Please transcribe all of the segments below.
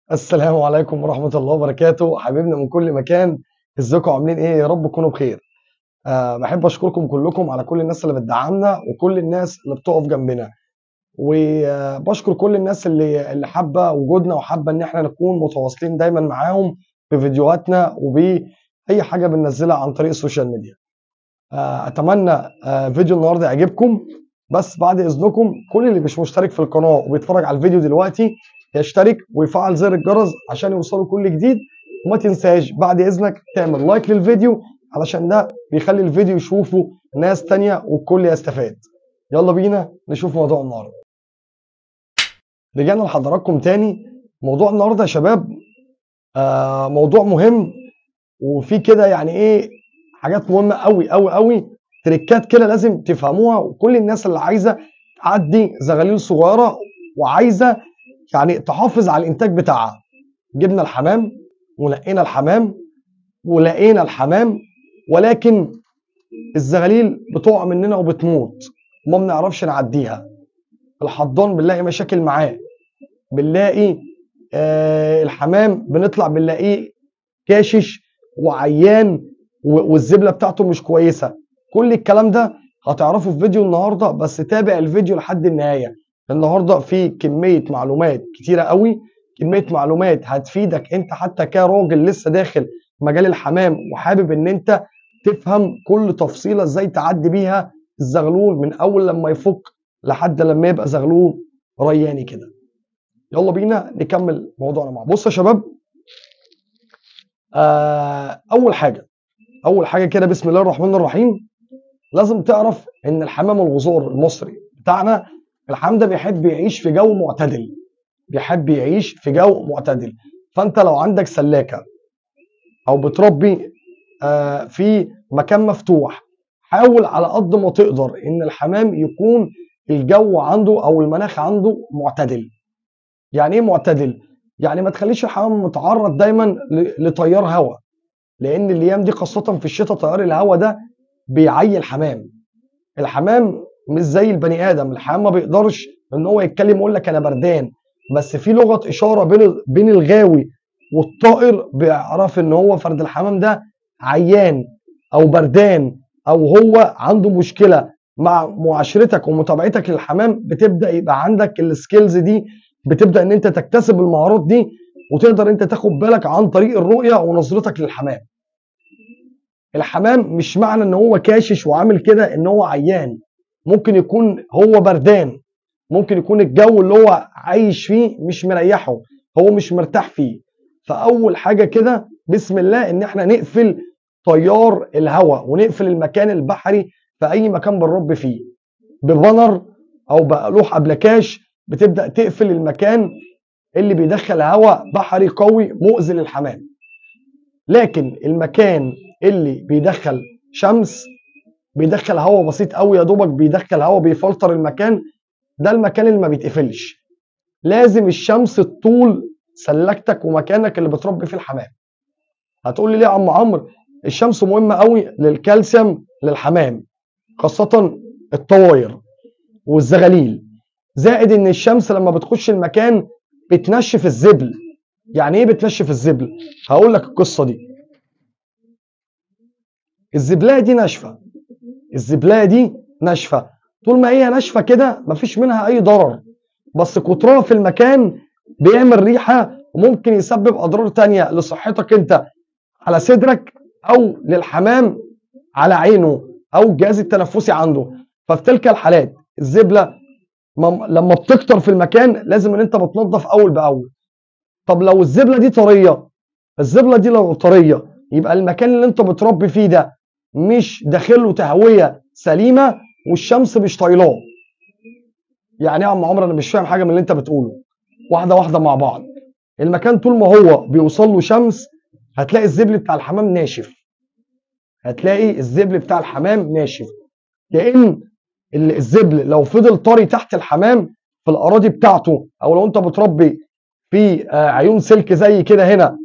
السلام عليكم ورحمة الله وبركاته حبيبنا من كل مكان ازيكم عاملين ايه يا رب تكونوا بخير أه بحب اشكركم كلكم على كل الناس اللي بتدعمنا وكل الناس اللي بتقف جنبنا وبشكر كل الناس اللي اللي حابه وجودنا وحابه ان احنا نكون متواصلين دايما معاهم بفيديوهاتنا وباي حاجه بننزلها عن طريق السوشيال ميديا أه اتمنى أه فيديو النهارده يعجبكم بس بعد اذنكم كل اللي مش مشترك في القناه وبيتفرج على الفيديو دلوقتي يشترك ويفعل زر الجرس عشان يوصله كل جديد وما تنساش بعد اذنك تعمل لايك للفيديو علشان ده بيخلي الفيديو يشوفه ناس تانية والكل يستفاد يلا بينا نشوف موضوع النهارده رجعنا لحضراتكم تاني موضوع النهارده يا شباب آه موضوع مهم وفي كده يعني ايه حاجات مهمه قوي قوي قوي تريكات كده لازم تفهموها وكل الناس اللي عايزه تعدي زغاليل صغيره وعايزه يعني تحافظ على الانتاج بتاعها جبنا الحمام ولقينا الحمام ولقينا الحمام ولكن الزغاليل بتقع مننا وبتموت وما بنعرفش نعديها الحضان بنلاقي مشاكل معاه بنلاقي آه الحمام بنطلع بنلاقيه كاشش وعيان والزبله بتاعته مش كويسه كل الكلام ده هتعرفه في فيديو النهارده بس تابع الفيديو لحد النهايه النهارده في كميه معلومات كتيره قوي كميه معلومات هتفيدك انت حتى كراجل لسه داخل مجال الحمام وحابب ان انت تفهم كل تفصيله ازاي تعدي بيها الزغلول من اول لما يفك لحد لما يبقى زغلول رياني كده يلا بينا نكمل موضوعنا مع بص يا شباب آه اول حاجه اول حاجه كده بسم الله الرحمن الرحيم لازم تعرف ان الحمام الغزور المصري بتاعنا الحمام ده بيحب يعيش في جو معتدل بيحب يعيش في جو معتدل فانت لو عندك سلاكه او بتربي آه في مكان مفتوح حاول على قد ما تقدر ان الحمام يكون الجو عنده او المناخ عنده معتدل يعني ايه معتدل يعني ما تخليش الحمام متعرض دايما لتيار هواء لان الايام دي خاصه في الشتاء تيار الهواء ده بيعي الحمام الحمام مش زي البني ادم الحمام ما بيقدرش ان هو يتكلم يقول لك انا بردان بس في لغه اشاره بين بين الغاوي والطائر بيعرف ان هو فرد الحمام ده عيان او بردان او هو عنده مشكله مع معاشرتك ومتابعتك للحمام بتبدا يبقى عندك السكيلز دي بتبدا ان انت تكتسب المهارات دي وتقدر انت تاخد بالك عن طريق الرؤيه ونظرتك للحمام الحمام مش معنى ان هو كاشش وعامل كده ان هو عيان ممكن يكون هو بردان ممكن يكون الجو اللي هو عايش فيه مش مريحه هو مش مرتاح فيه فاول حاجه كده بسم الله ان احنا نقفل تيار الهواء ونقفل المكان البحري في اي مكان بنربي فيه ببنر او بلوح ابلكاش بتبدا تقفل المكان اللي بيدخل هواء بحري قوي مؤذي للحمام لكن المكان اللي بيدخل شمس بيدخل هواء بسيط قوي يا دوبك بيدخل هواء بيفلتر المكان ده المكان اللي ما بيتقفلش لازم الشمس تطول سلكتك ومكانك اللي بتربي فيه الحمام هتقول لي ليه يا عم عمرو الشمس مهمه قوي للكالسيوم للحمام خاصه الطواير والزغاليل زائد ان الشمس لما بتخش المكان بتنشف الزبل يعني ايه بتنشف الزبل هقول لك القصه دي الزبلايه دي ناشفه الزبلايه دي ناشفه طول ما هي ناشفه كده مفيش منها اي ضرر بس كترها في المكان بيعمل ريحه وممكن يسبب اضرار تانية لصحتك انت على صدرك او للحمام على عينه او الجهاز التنفسي عنده ففي تلك الحالات الزبله لما بتكتر في المكان لازم ان انت بتنظف اول باول طب لو الزبله دي طريه الزبله دي لو طريه يبقى المكان اللي انت بتربي فيه ده مش داخله تهويه سليمه والشمس مش طايلاه يعني ايه يا عم عمرو انا مش فاهم حاجه من اللي انت بتقوله واحده واحده مع بعض المكان طول ما هو بيوصل له شمس هتلاقي الزبل بتاع الحمام ناشف هتلاقي الزبل بتاع الحمام ناشف لان الزبل لو فضل طري تحت الحمام في الاراضي بتاعته او لو انت بتربي في عيون سلك زي كده هنا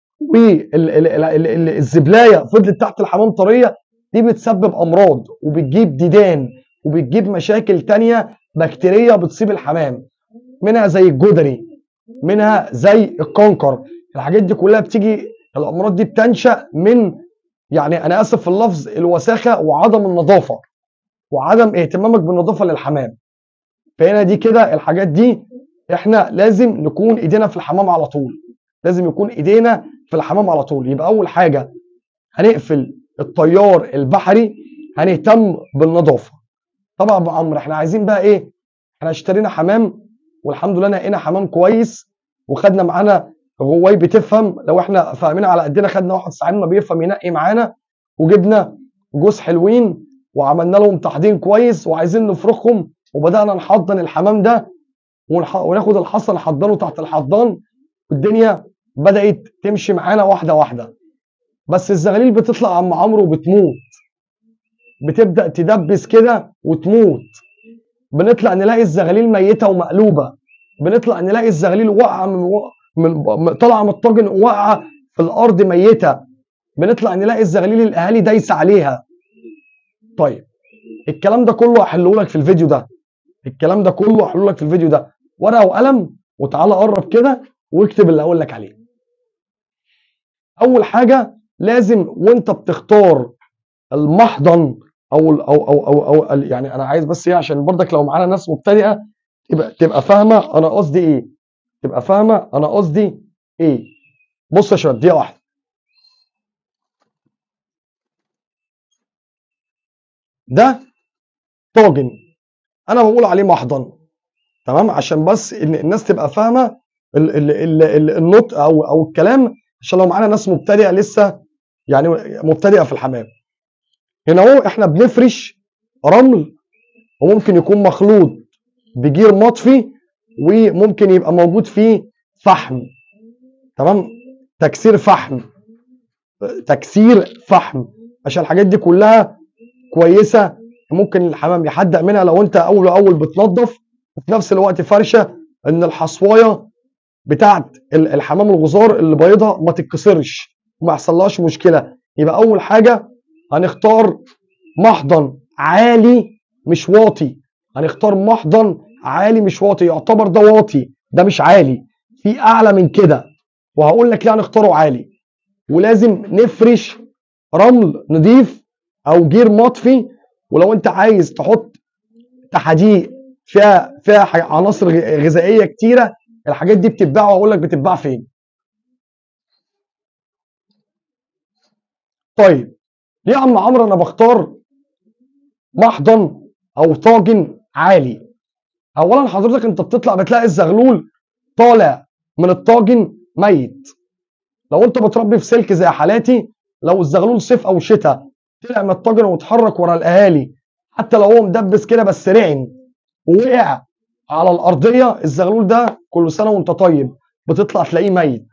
والزبلايه فضلت تحت الحمام طريه دي بتسبب امراض وبتجيب ديدان وبتجيب مشاكل تانية بكتيريا بتصيب الحمام منها زي الجدري منها زي الكونكر الحاجات دي كلها بتيجي الامراض دي بتنشا من يعني انا اسف في اللفظ الوساخه وعدم النظافه وعدم اهتمامك بالنظافه للحمام فهنا دي كده الحاجات دي احنا لازم نكون ايدينا في الحمام على طول لازم يكون ايدينا في الحمام على طول يبقى اول حاجه هنقفل التيار البحري هنهتم بالنظافه طبعا ابو عمرو احنا عايزين بقى ايه احنا اشترينا حمام والحمد لله نقينا حمام كويس وخدنا معانا غواي بتفهم لو احنا فاهمين على قدنا خدنا واحد صاحبنا بيفهم ينقي معانا وجبنا جوز حلوين وعملنا لهم تحضير كويس وعايزين نفرخهم وبدانا نحضن الحمام ده ونح- وناخد الحصى نحضنه تحت الحضان والدنيا بدات تمشي معانا واحده واحده بس الزغاليل بتطلع يا عم عمرو وبتموت بتبدا تدبس كده وتموت بنطلع نلاقي الزغاليل ميته ومقلوبه بنطلع نلاقي الزغاليل واقعه من, و... من طالعه من الطاجن واقعه في الارض ميته بنطلع نلاقي الزغاليل الاهالي دايسه عليها طيب الكلام ده كله هحله لك في الفيديو ده الكلام ده كله هحله لك في الفيديو ده ورقه وقلم وتعالى قرب كده واكتب اللي اقول لك عليه اول حاجه لازم وانت بتختار المحضن او ال- او او او, أو ال- يعني انا عايز بس ايه عشان برضك لو معانا ناس مبتدئه تبقى تبقى فاهمه انا قصدي ايه تبقى فاهمه انا قصدي ايه بص يا شباب دقيقه واحده ده طاجن انا بقول عليه محضن تمام عشان بس ان الناس تبقى فاهمه ال- ال- ال- ال- النطق او او الكلام عشان لو معانا ناس مبتدئه لسه يعني مبتدئه في الحمام هنا اهو احنا بنفرش رمل وممكن يكون مخلوط بجير مطفي وممكن يبقى موجود فيه فحم تمام تكسير فحم تكسير فحم عشان الحاجات دي كلها كويسه ممكن الحمام يحدق منها لو انت اول اول بتنظف وفي نفس الوقت فرشه ان الحصوايه بتاعت ال- الحمام الغزار اللي بيضها ما تتكسرش وما يحصلهاش مشكله يبقى اول حاجه هنختار محضن عالي مش واطي هنختار محضن عالي مش واطي يعتبر ده واطي ده مش عالي في اعلى من كده وهقول لك ليه هنختاره عالي ولازم نفرش رمل نضيف او جير مطفي ولو انت عايز تحط تحاديق فيها فيها ح- عناصر غ- غذائيه كتيره الحاجات دي بتتباع واقول لك بتتباع فين طيب ليه يا عم عمرو انا بختار محضن او طاجن عالي اولا حضرتك انت بتطلع بتلاقي الزغلول طالع من الطاجن ميت لو انت بتربي في سلك زي حالاتي لو الزغلول صيف او شتاء طلع من الطاجن واتحرك ورا الاهالي حتى لو هو مدبس كده بس رعن ووقع على الارضيه الزغلول ده كل سنه وانت طيب بتطلع تلاقيه ميت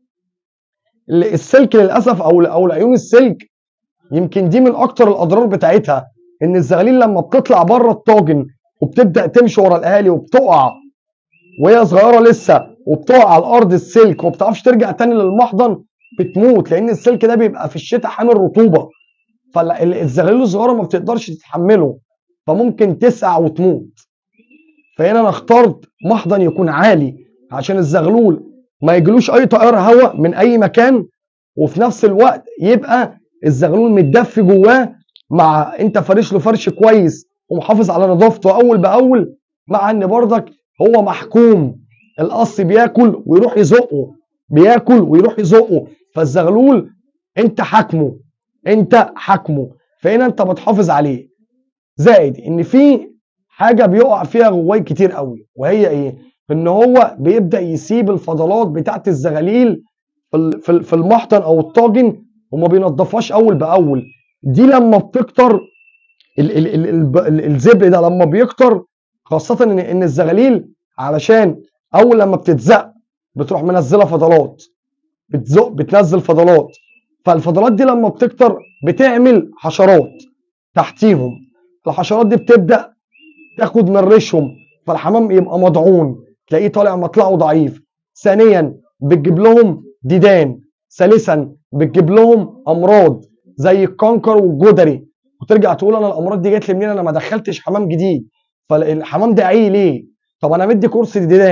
ال- السلك للاسف او او العيون السلك يمكن دي من اكتر الاضرار بتاعتها ان الزغاليل لما بتطلع بره الطاجن وبتبدا تمشي ورا الاهالي وبتقع وهي صغيره لسه وبتقع على الارض السلك وما بتعرفش ترجع تاني للمحضن بتموت لان السلك ده بيبقى في الشتاء حامل رطوبه فالزغاليل الصغيره ما بتقدرش تتحمله فممكن تسقع وتموت فهنا انا اخترت محضن يكون عالي عشان الزغلول ما يجيلوش اي تيار هواء من اي مكان وفي نفس الوقت يبقى الزغلول متدفي جواه مع انت فارش له فرش كويس ومحافظ على نظافته اول باول مع ان برضك هو محكوم القص بياكل ويروح يزقه بياكل ويروح يزقه فالزغلول انت حاكمه انت حاكمه فهنا انت بتحافظ عليه زائد ان في حاجه بيقع فيها غواي كتير قوي وهي ايه ان هو بيبدا يسيب الفضلات بتاعت الزغاليل في ال- في ال- في المحضن او الطاجن وما بينضفهاش اول باول دي لما بتكتر ال- ال- ال- الب- ال- الزبر ده لما بيكتر خاصه ان ان الزغاليل علشان اول لما بتتزق بتروح منزله فضلات بتزق بتنزل فضلات فالفضلات دي لما بتكتر بتعمل حشرات تحتيهم الحشرات دي بتبدا تاخد من ريشهم فالحمام يبقى مضعون تلاقيه طالع مطلعه ضعيف ثانيا بتجيب لهم ديدان ثالثا بتجيب لهم امراض زي الكنكر والجدري وترجع تقول انا الامراض دي جات لي منين انا ما دخلتش حمام جديد فالحمام ده عيه ليه طب انا مدي كورس ديدان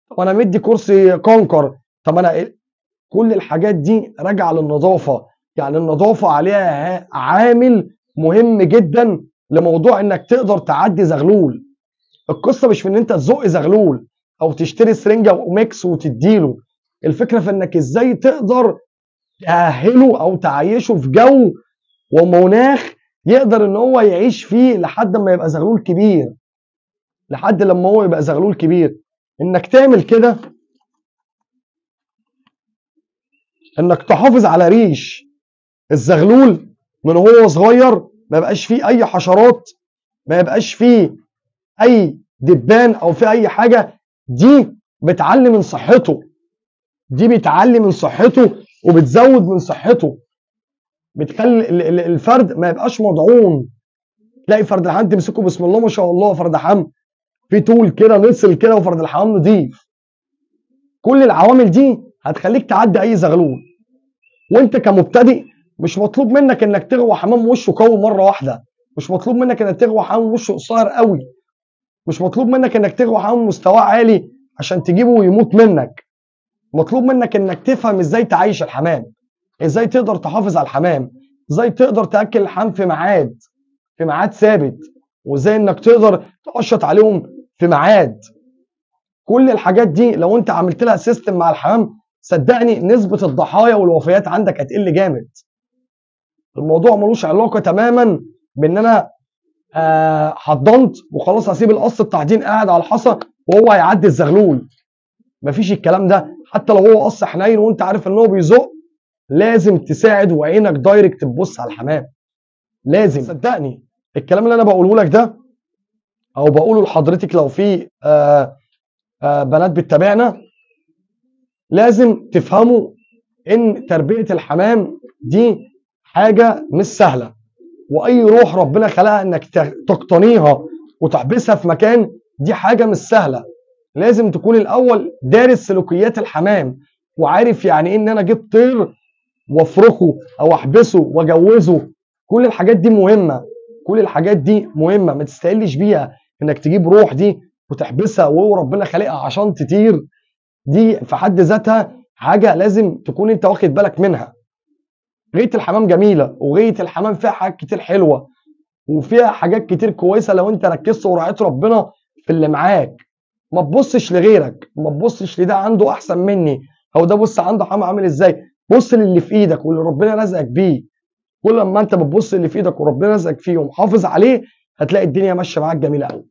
طب انا مدي كرسي كونكر طب انا إيه؟ كل الحاجات دي راجعه للنظافه يعني النظافه عليها ها- عامل مهم جدا لموضوع انك تقدر تعدي زغلول القصه مش في ان انت تزق زغلول او تشتري سرنجه وميكس وتديله الفكره في انك ازاي تقدر تأهله او تعيشه في جو ومناخ يقدر ان هو يعيش فيه لحد ما يبقى زغلول كبير لحد لما هو يبقى زغلول كبير انك تعمل كده انك تحافظ على ريش الزغلول من هو صغير ما يبقاش فيه اي حشرات ما يبقاش فيه اي دبان او في اي حاجه دي بتعلي من صحته دي بتعلي من صحته وبتزود من صحته بتخلي ال- ال- الفرد ما يبقاش مضعون تلاقي فرد الحمام تمسكه بسم الله ما شاء الله فرد حمام في طول كده نصل كده وفرد الحمام نضيف كل العوامل دي هتخليك تعدي اي زغلول وانت كمبتدئ مش مطلوب منك انك تغوى حمام وشه قوي مره واحده مش مطلوب منك انك تغوى حمام وشه قصير قوي مش مطلوب منك انك تغوى حمام مستواه عالي عشان تجيبه ويموت منك مطلوب منك انك تفهم ازاي تعيش الحمام ازاي تقدر تحافظ على الحمام ازاي تقدر تاكل الحمام في ميعاد في ميعاد ثابت وازاي انك تقدر تقشط عليهم في ميعاد كل الحاجات دي لو انت عملت لها سيستم مع الحمام صدقني نسبة الضحايا والوفيات عندك هتقل جامد الموضوع ملوش علاقة تماما بان انا آه حضنت وخلاص هسيب القص التحضين قاعد على الحصى وهو هيعدي الزغلول مفيش الكلام ده حتى لو هو قص حنين وانت عارف ان هو بيزق لازم تساعد وعينك دايركت تبص على الحمام لازم صدقني الكلام اللي انا بقوله لك ده او بقوله لحضرتك لو في آه آه بنات بتتابعنا لازم تفهموا ان تربيه الحمام دي حاجه مش سهله واي روح ربنا خلقها انك ت- تقتنيها وتحبسها في مكان دي حاجه مش سهله لازم تكون الاول دارس سلوكيات الحمام وعارف يعني ايه ان انا اجيب طير وافركه او احبسه واجوزه كل الحاجات دي مهمه كل الحاجات دي مهمه ما تستقلش بيها انك تجيب روح دي وتحبسها وهو ربنا خالقها عشان تطير دي في حد ذاتها حاجه لازم تكون انت واخد بالك منها غايه الحمام جميله وغايه الحمام فيها حاجات كتير حلوه وفيها حاجات كتير كويسه لو انت ركزت ورعيت ربنا في اللي معاك ما تبصش لغيرك ما تبصش لده عنده احسن مني او ده بص عنده حمام عامل ازاي بص للي في ايدك واللي ربنا رزقك بيه كل ما انت بتبص اللي في ايدك وربنا رزقك فيه ومحافظ عليه هتلاقي الدنيا ماشيه معاك جميله قوي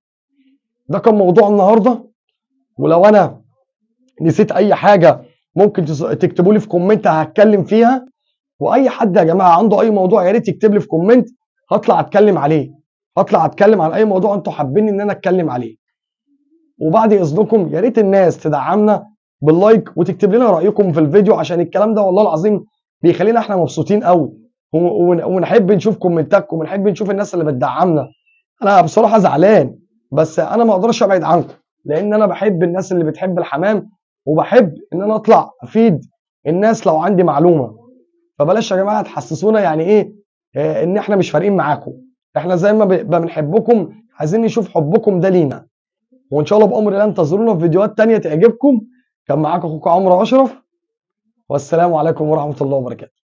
ده كان موضوع النهارده ولو انا نسيت اي حاجه ممكن تس- تكتبوا لي في كومنت هتكلم فيها واي حد يا جماعه عنده اي موضوع يا ريت يكتب لي في كومنت هطلع اتكلم عليه هطلع اتكلم عن اي موضوع انتوا حابين ان انا اتكلم عليه وبعد اذنكم يا ريت الناس تدعمنا باللايك وتكتب لنا رايكم في الفيديو عشان الكلام ده والله العظيم بيخلينا احنا مبسوطين قوي و- ون- ونحب نشوف كومنتاتكم ونحب نشوف الناس اللي بتدعمنا انا بصراحه زعلان بس انا ما اقدرش ابعد عنكم لان انا بحب الناس اللي بتحب الحمام وبحب ان انا اطلع افيد الناس لو عندي معلومه فبلاش يا جماعه تحسسونا يعني ايه آه، ان احنا مش فارقين معاكم احنا زي ما ب- ما بنحبكم عايزين نشوف حبكم ده لينا وان شاء الله بامر الله انتظرونا في فيديوهات تانية تعجبكم كان معاكم اخوكم عمرو اشرف والسلام عليكم ورحمه الله وبركاته